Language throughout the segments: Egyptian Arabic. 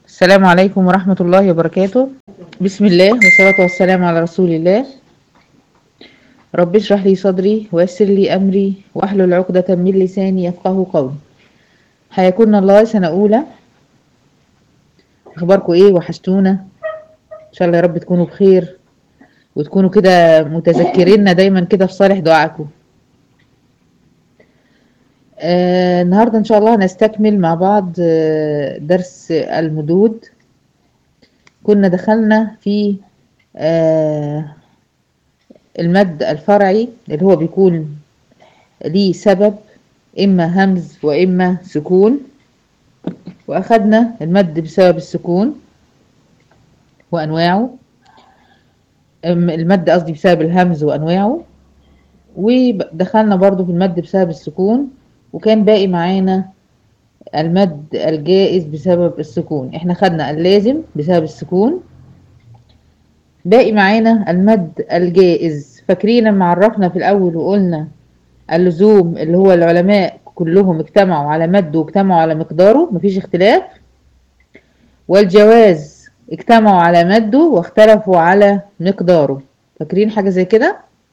السلام عليكم ورحمة الله وبركاته بسم الله والصلاة والسلام على رسول الله رب اشرح لي صدري ويسر لي أمري واحلل عقدة من لساني يفقه قولي حياكم الله سنة أولى أخباركم إيه وحشتونا إن شاء الله يا رب تكونوا بخير وتكونوا كده متذكرين دايما كده في صالح دعائكم آه النهاردة إن شاء الله هنستكمل مع بعض آه درس المدود كنا دخلنا في آه المد الفرعي اللي هو بيكون ليه سبب إما همز وإما سكون وأخدنا المد بسبب السكون وأنواعه المد قصدي بسبب الهمز وأنواعه ودخلنا برضو في المد بسبب السكون وكان باقي معانا المد الجائز بسبب السكون احنا خدنا اللازم بسبب السكون باقي معانا المد الجائز فاكرين لما عرفنا في الاول وقلنا اللزوم اللي هو العلماء كلهم اجتمعوا على مد واجتمعوا على مقداره مفيش اختلاف والجواز اجتمعوا على مده واختلفوا على مقداره فاكرين حاجة زي كده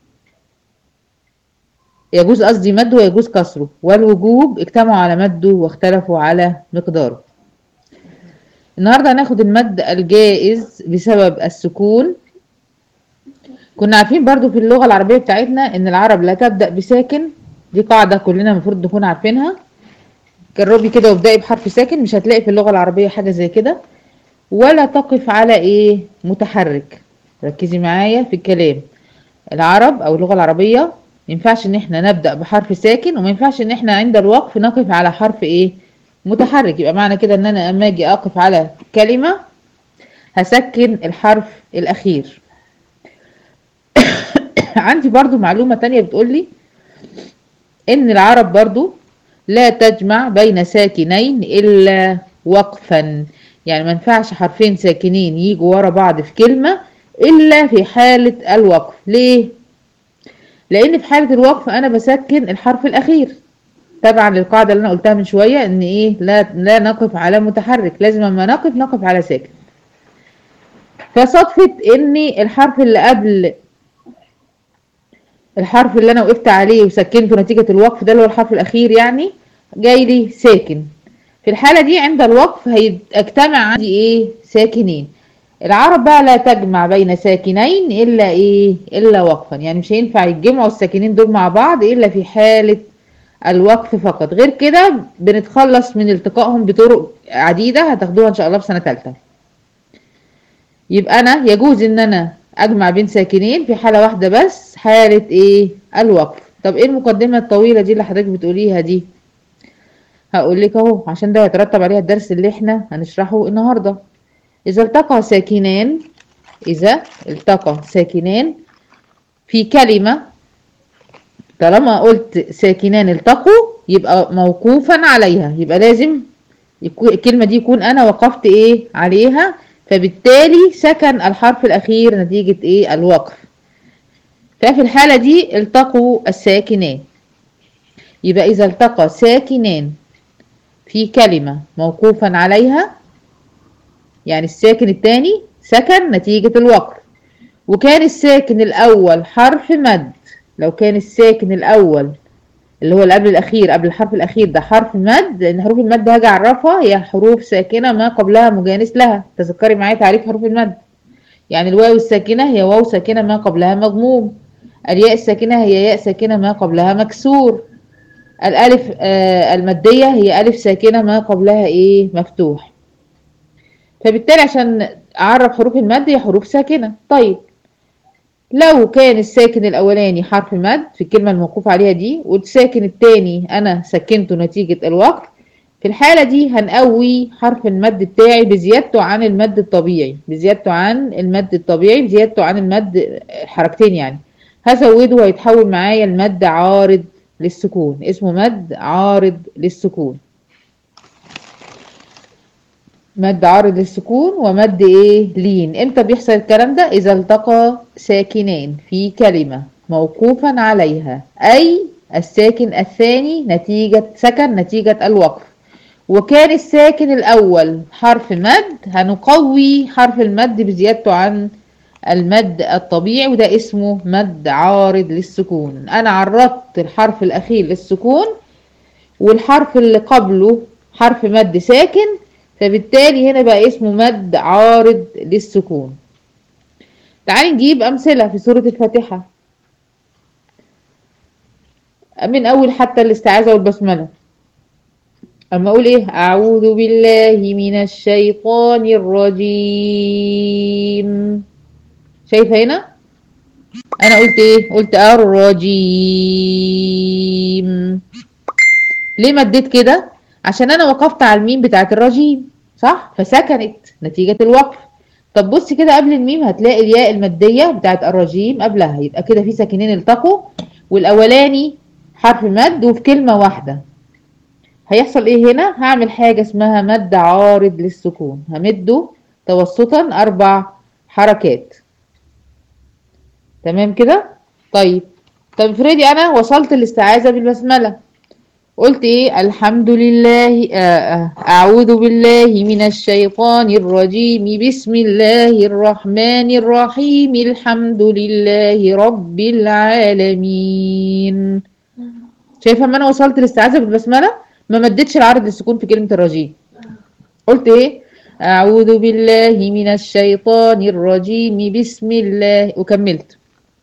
يجوز قصدي مده ويجوز كسره والوجوب اجتمعوا على مده واختلفوا على مقداره النهارده هناخد المد الجائز بسبب السكون كنا عارفين برضو في اللغة العربية بتاعتنا ان العرب لا تبدأ بساكن دي قاعدة كلنا المفروض نكون عارفينها جربي كده وابدأي بحرف ساكن مش هتلاقي في اللغة العربية حاجة زي كده ولا تقف على ايه متحرك ركزي معايا في الكلام العرب او اللغة العربية ينفعش ان احنا نبدأ بحرف ساكن وما ينفعش ان احنا عند الوقف نقف على حرف ايه متحرك يبقى معنى كده ان انا اما اجي اقف على كلمة هسكن الحرف الاخير عندي برضو معلومة تانية بتقولي ان العرب برضو لا تجمع بين ساكنين الا وقفا يعني ما ينفعش حرفين ساكنين يجوا ورا بعض في كلمة الا في حالة الوقف ليه لان في حالة الوقف انا بسكن الحرف الاخير طبعا للقاعدة اللي انا قلتها من شوية ان ايه لا, لا نقف على متحرك لازم اما نقف نقف على ساكن فصدفة ان الحرف اللي قبل الحرف اللي انا وقفت عليه وسكنته نتيجة الوقف ده اللي هو الحرف الاخير يعني جاي لي ساكن في الحالة دي عند الوقف هيجتمع عندي ايه ساكنين العرب بقى لا تجمع بين ساكنين الا ايه الا وقفا يعني مش هينفع يتجمعوا الساكنين دول مع بعض الا في حالة الوقف فقط غير كده بنتخلص من التقائهم بطرق عديدة هتاخدوها ان شاء الله في سنة تالتة يبقى انا يجوز ان انا اجمع بين ساكنين في حالة واحدة بس حالة ايه الوقف طب ايه المقدمة الطويلة دي اللي حضرتك بتقوليها دي هقول لك اهو عشان ده هيترتب عليها الدرس اللي احنا هنشرحه النهارده إذا التقى ساكنان إذا التقى ساكنان في كلمة طالما قلت ساكنان التقوا يبقى موقوفا عليها يبقى لازم الكلمة دي يكون أنا وقفت إيه عليها فبالتالي سكن الحرف الأخير نتيجة إيه الوقف ففي الحالة دي التقوا الساكنان يبقى إذا التقى ساكنان في كلمة موقوفا عليها يعني الساكن الثاني سكن نتيجة الوقف وكان الساكن الأول حرف مد لو كان الساكن الأول اللي هو اللي قبل الأخير قبل الحرف الأخير ده حرف مد لأن حروف المد هاجي أعرفها هي حروف ساكنة ما قبلها مجانس لها تذكري معايا تعريف حروف المد يعني الواو الساكنة هي واو ساكنة ما قبلها مضموم الياء الساكنة هي ياء ساكنة ما قبلها مكسور الألف آه المادية هي ألف ساكنة ما قبلها إيه مفتوح فبالتالي عشان اعرف حروف المد هي حروف ساكنة طيب لو كان الساكن الاولاني حرف مد في الكلمة الموقوف عليها دي والساكن التاني انا سكنته نتيجة الوقف في الحالة دي هنقوي حرف المد بتاعي بزيادته عن المد الطبيعي بزيادته عن المد الطبيعي بزيادته عن المد حركتين يعني هزوده وهيتحول معايا المد عارض للسكون اسمه مد عارض للسكون مد عارض للسكون ومد ايه لين امتى بيحصل الكلام ده اذا التقى ساكنان في كلمة موقوفا عليها اي الساكن الثاني نتيجة سكن نتيجة الوقف وكان الساكن الأول حرف مد هنقوي حرف المد بزيادته عن المد الطبيعي وده اسمه مد عارض للسكون أنا عرضت الحرف الأخير للسكون والحرف اللي قبله حرف مد ساكن فبالتالي هنا بقى اسمه مد عارض للسكون تعالي نجيب أمثلة في سورة الفاتحة من أول حتى الاستعاذة والبسملة أما أقول إيه أعوذ بالله من الشيطان الرجيم شايفة هنا أنا قلت إيه قلت الرجيم ليه مديت كده عشان أنا وقفت على الميم بتاعت الرجيم صح فسكنت نتيجة الوقف طب بص كده قبل الميم هتلاقي الياء المادية بتاعت الرجيم قبلها يبقى كده في ساكنين التقوا والأولاني حرف مد وفي كلمة واحدة هيحصل ايه هنا هعمل حاجة اسمها مد عارض للسكون همده توسطا اربع حركات تمام كده طيب طب افرضي انا وصلت الاستعاذة بالبسملة قلت ايه الحمد لله آه اعوذ بالله من الشيطان الرجيم بسم الله الرحمن الرحيم الحمد لله رب العالمين شايفه اما انا وصلت الاستعاذة بالبسملة ما مدتش العرض للسكون في كلمة الرجيم قلت ايه اعوذ بالله من الشيطان الرجيم بسم الله وكملت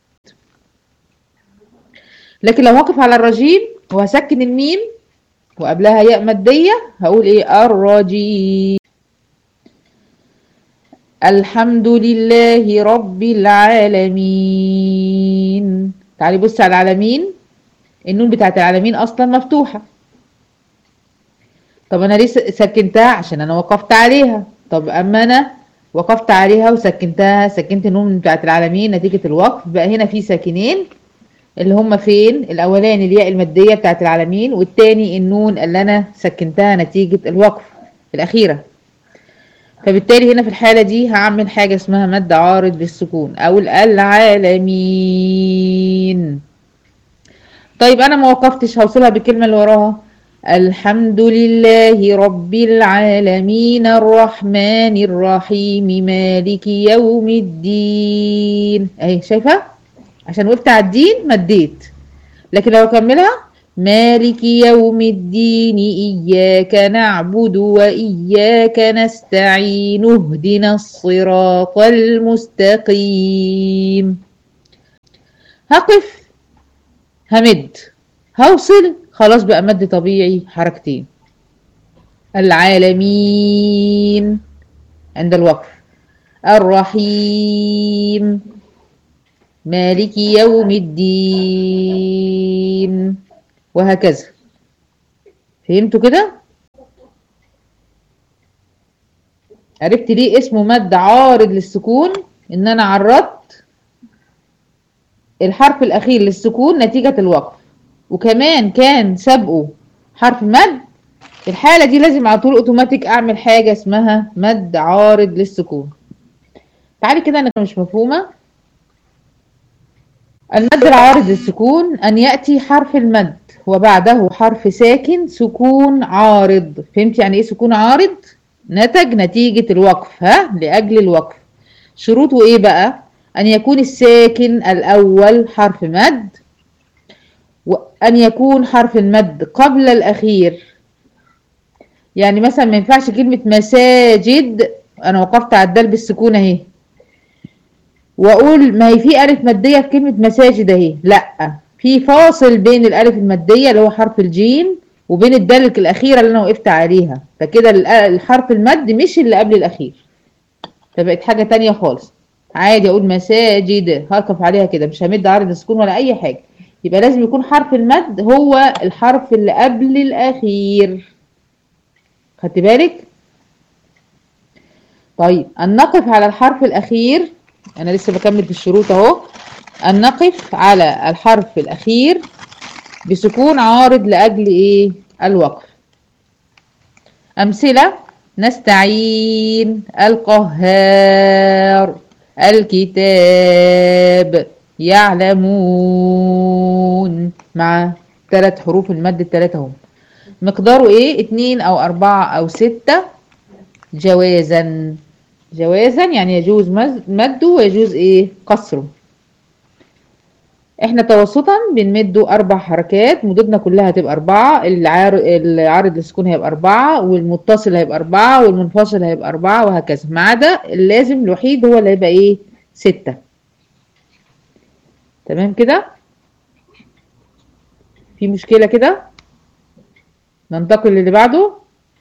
لكن لو هقف على الرجيم وهسكن الميم وقبلها ياء مادية هقول ايه الرجيم الحمد لله رب العالمين تعالي بص على العالمين النون بتاعت العالمين اصلا مفتوحة طب انا ليه سكنتها عشان انا وقفت عليها طب اما انا وقفت عليها وسكنتها سكنت النون بتاعت العالمين نتيجة الوقف بقى هنا في ساكنين اللي هم فين الاولاني الياء المادية بتاعت العالمين والتاني النون اللي انا سكنتها نتيجة الوقف الاخيرة فبالتالي هنا في الحالة دي هعمل حاجة اسمها مد عارض للسكون اقول العالمين طيب انا ما وقفتش هوصلها بالكلمة اللي وراها الحمد لله رب العالمين الرحمن الرحيم مالك يوم الدين اهي شايفه عشان وقفت على الدين مديت لكن لو اكملها مالك يوم الدين اياك نعبد واياك نستعين اهدنا الصراط المستقيم هقف همد هوصل خلاص بقى مد طبيعي حركتين العالمين عند الوقف الرحيم مالك يوم الدين وهكذا فهمتوا كده عرفت ليه اسمه مد عارض للسكون ان انا عرضت الحرف الاخير للسكون نتيجة الوقف وكمان كان سابقه حرف مد في الحالة دي لازم على طول اوتوماتيك اعمل حاجة اسمها مد عارض للسكون تعالي كده انا مش مفهومة المد العارض للسكون ان يأتي حرف المد وبعده حرف ساكن سكون عارض فهمت يعني ايه سكون عارض نتج نتيجة الوقف ها لأجل الوقف شروطه ايه بقى ان يكون الساكن الاول حرف مد وأن يكون حرف المد قبل الأخير يعني مثلا ما ينفعش كلمة مساجد أنا وقفت على الدال بالسكون أهي وأقول ما هي في ألف مادية في كلمة مساجد أهي لأ في فاصل بين الألف المادية اللي هو حرف الجيم وبين الدال الأخيرة اللي أنا وقفت عليها فكده الحرف المد مش اللي قبل الأخير فبقت حاجة تانية خالص عادي أقول مساجد هركف عليها كده مش همد عرض السكون ولا أي حاجة يبقى لازم يكون حرف المد هو الحرف اللي قبل الأخير خدت بالك طيب أن نقف على الحرف الأخير أنا لسه بكمل في الشروط أهو أن نقف على الحرف الأخير بسكون عارض لأجل إيه الوقف أمثلة نستعين القهار الكتاب يعلمون مع ثلاث حروف المد الثلاثة هم مقداره ايه اتنين او اربعة او ستة جوازا جوازا يعني يجوز مز- مده ويجوز ايه قصره احنا توسطا بنمده اربع حركات مدودنا كلها هتبقى اربعة العار... العارض للسكون هيبقى اربعة والمتصل هيبقى اربعة والمنفصل هيبقى اربعة وهكذا ما عدا اللازم الوحيد هو اللي هيبقى ايه ستة تمام كده في مشكلة كده ننتقل للي بعده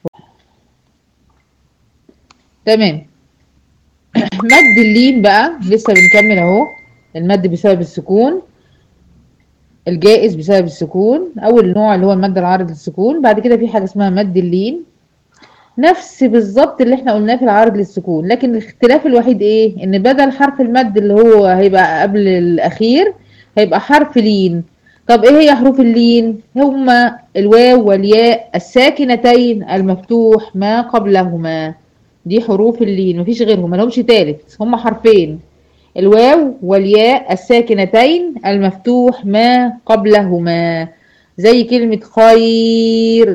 تمام مد اللين بقى لسه بنكمل اهو المد بسبب السكون الجائز بسبب السكون اول نوع اللي هو المد العارض للسكون بعد كده في حاجه اسمها مد اللين نفس بالظبط اللي احنا قلناه في العارض للسكون لكن الاختلاف الوحيد ايه ان بدل حرف المد اللي هو هيبقى قبل الاخير هيبقى حرف لين طب ايه هي حروف اللين هما الواو والياء الساكنتين المفتوح ما قبلهما دي حروف اللين مفيش غيرهم ملهمش تالت هما حرفين الواو والياء الساكنتين المفتوح ما قبلهما زي كلمة خير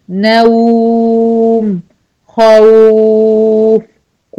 نوم خوف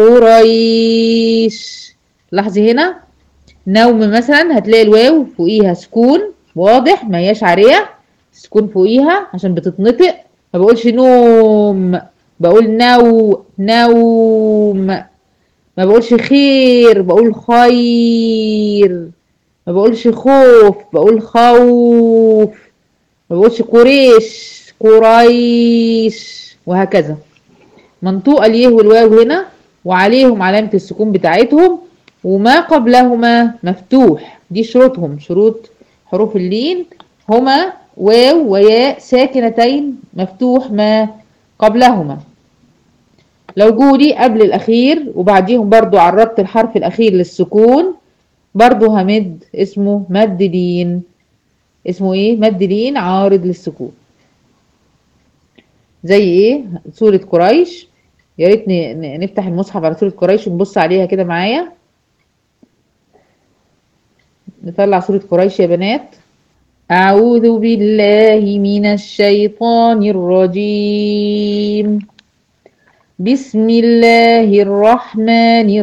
قريش لاحظي هنا نوم مثلا هتلاقي الواو فوقيها سكون واضح ما هياش عارية سكون فوقيها عشان بتتنطق ما بقولش نوم بقول نو نوم ما بقولش خير بقول خير ما بقولش خوف بقول خوف ما بقولش قريش قريش وهكذا منطوق اليه والواو هنا وعليهم علامة السكون بتاعتهم وما قبلهما مفتوح دي شروطهم شروط حروف اللين هما واو وياء ساكنتين مفتوح ما قبلهما لو جولي قبل الأخير وبعديهم برضو عرضت الحرف الأخير للسكون برضو همد اسمه مد لين اسمه ايه مد لين عارض للسكون زي ايه سورة قريش يا ريت ن- ن- نفتح المصحف على سورة قريش ونبص عليها كده معايا نطلع سورة قريش يا بنات أعوذ بالله من الشيطان الرجيم بسم الله الرحمن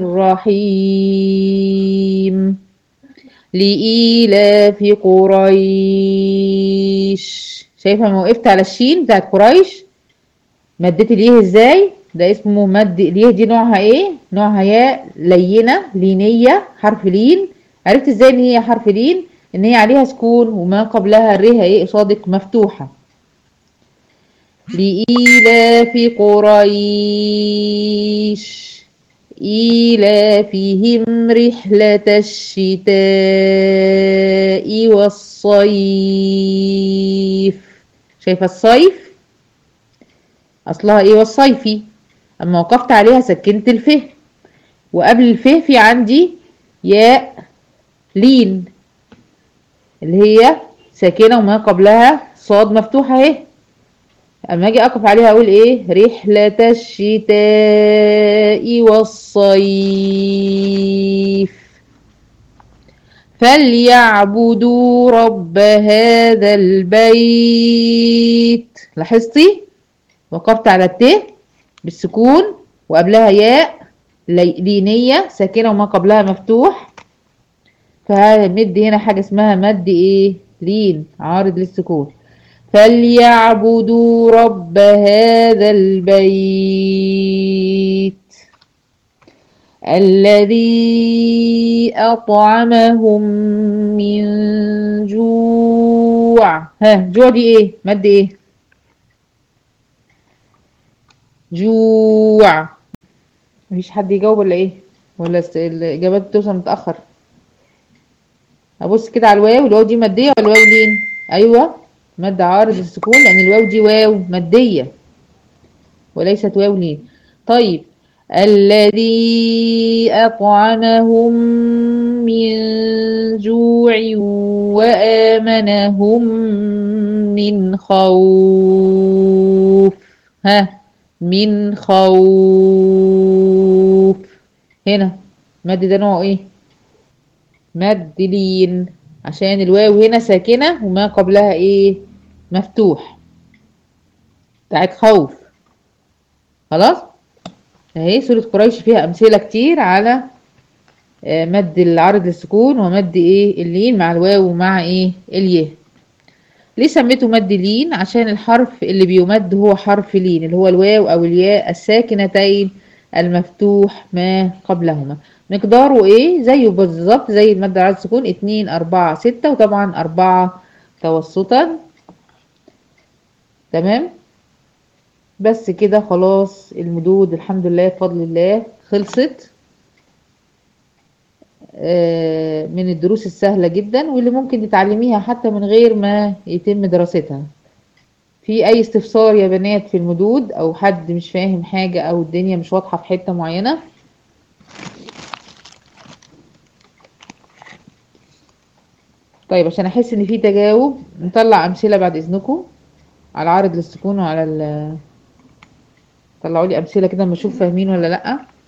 الرحيم لإيلاف قريش شايفة ما وقفت على الشين بتاعت قريش مديت اليه ازاي ده اسمه مد اليه دي نوعها ايه نوعها ياء لينة لينية حرف لين عرفت ازاي ان هي حرف لين ان هي عليها سكون وما قبلها الرها ايه قصادك مفتوحة لإيلاف قريش إيلافهم رحلة الشتاء والصيف شايفة الصيف أصلها إيه والصيفي أما وقفت عليها سكنت الفه وقبل الفه في عندي ياء لين اللي هي ساكنة وما قبلها صاد مفتوحة اهي اما اجي اقف عليها اقول ايه رحلة الشتاء والصيف فليعبدوا رب هذا البيت لاحظتي وقفت على الت بالسكون وقبلها ياء لي- لينية ساكنة وما قبلها مفتوح فهمد هنا حاجة اسمها مد ايه لين عارض للسكون فليعبدوا رب هذا البيت الذي أطعمهم من جوع ها جوع دي ايه مد ايه جوع مفيش حد يجاوب ولا ايه ولا الس- الإجابات بتوصل متأخر أبص كده على الواو الواو دي مادية ولا الواو لين أيوة مد عارض للسكون لأن الواو دي واو مادية وليست واو لين طيب الذي أطعمهم من جوع وآمنهم من خوف ها من خوف هنا مد ده نوعه ايه مد لين عشان الواو هنا ساكنة وما قبلها ايه مفتوح بتاعت خوف خلاص اهي سورة قريش فيها أمثلة كتير على آه، مد العرض للسكون ومد ايه اللين مع الواو ومع ايه اليه ليه سميته مد لين عشان الحرف اللي بيمد هو حرف لين اللي هو الواو او الياء الساكنتين المفتوح ما قبلهما مقداره ايه زيه بالظبط زي المد على السكون اتنين اربعة ستة وطبعا اربعة توسطا تمام بس كده خلاص المدود الحمد لله بفضل الله خلصت آه، من الدروس السهلة جدا واللي ممكن تتعلميها حتى من غير ما يتم دراستها في أي استفسار يا بنات في المدود أو حد مش فاهم حاجة أو الدنيا مش واضحة في حتة معينة طيب عشان أحس إن في تجاوب نطلع أمثلة بعد إذنكم على العارض للسكون وعلى ال طلعوا لي أمثلة كده أما أشوف فاهمين ولا لأ